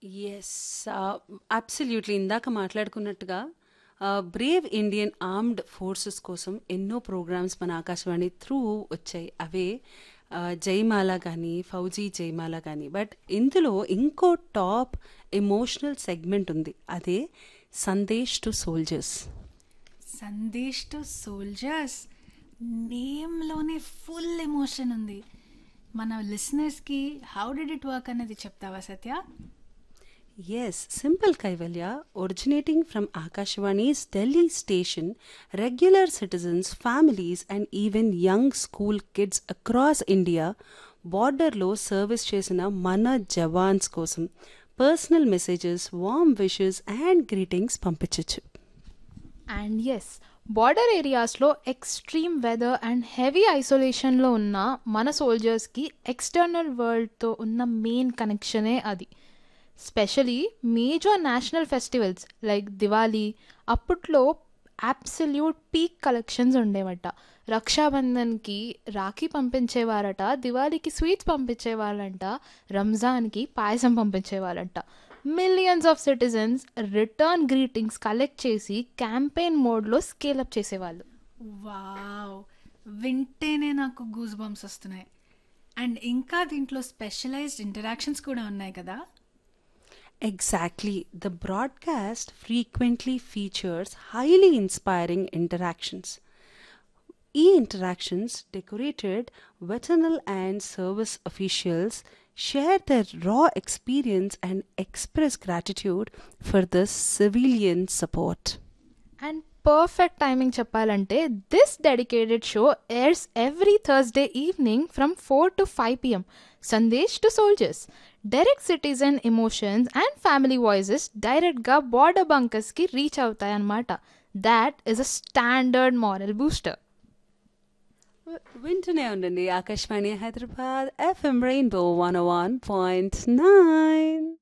Yes. ఆహ్, absolutely ఇందాక మాట్లాడుకున్నట్టుగా ఆహ్, బ్రేవ్ ఇండియన్ ఆర్మ్డ్ ఫోర్సెస్ కోసం ఎన్నో ప్రోగ్రామ్స్ మన ఆకాశవాణి త్రూ వచ్చాయి. అవే ఆహ్, జయమాల గానీ, ఫౌజీ జయమాల గానీ. బట్ ఇందులో ఇంకో టాప్ ఎమోషనల్ సెగ్మెంట్ ఉంది. అదే Sandesh to soldiers. Sandesh to soldiers నేమ్‌లోనే ఫుల్ ఎమోషన్ ఉంది. మన లిసనర్స్‌కి హౌ డిడ్ ఇట్ వర్క్ అనేది చెప్తావా Satya? Yes, Simple Kaivalya, originating from Akashvani's Delhi station, regular citizens, families, and even young school kids across India బార్డర్లో service చేసిన మన జవాన్స్ కోసం personal messages warm wishes and greetings పంపించవచ్చు అండ్ ఎస్ బార్డర్ ఏరియాస్లో extreme weather and heavy ఐసోలేషన్లో ఉన్న మన సోల్జర్స్కి ఎక్స్టర్నల్ వరల్డ్తో ఉన్న మెయిన్ కనెక్షనే అది specially major national festivals like Diwali అప్పట్లో అబ్సల్యూట్ పీక్ కలెక్షన్స్ ఉండేవట రక్షాబంధన్కి రాఖీ పంపించేవారట దివాళీకి స్వీట్స్ పంపించేవాళ్ళంట రంజాన్కి పాయసం పంపించేవాళ్ళంట millions of citizens return greetings collect చేసి క్యాంపెయిన్ మోడ్లో స్కేలప్ చేసేవాళ్ళు వావ్! వింటేనే నాకు గూస్ బంప్స్ వస్తున్నాయి. అండ్ ఇంకా దీంట్లో స్పెషలైజ్డ్ ఇంటరాక్షన్స్ కూడా ఉన్నాయి కదా? Exactly. The broadcast frequently features highly inspiring interactions. E interactions decorated veteran and service officials share their raw experience and express gratitude for the civilian support. And perfect timing చెప్పాలంటే this dedicated show airs every Thursday evening from four to five PM Sandesh to soldiers direct citizen emotions and family voices డైరెక్ట్గా border బంకర్స్కి reach అవుతాయి అన్నమాట that is a standard morale booster వింటూనే ఉండండి Akashvani Hyderabad FM rainbow one one point nine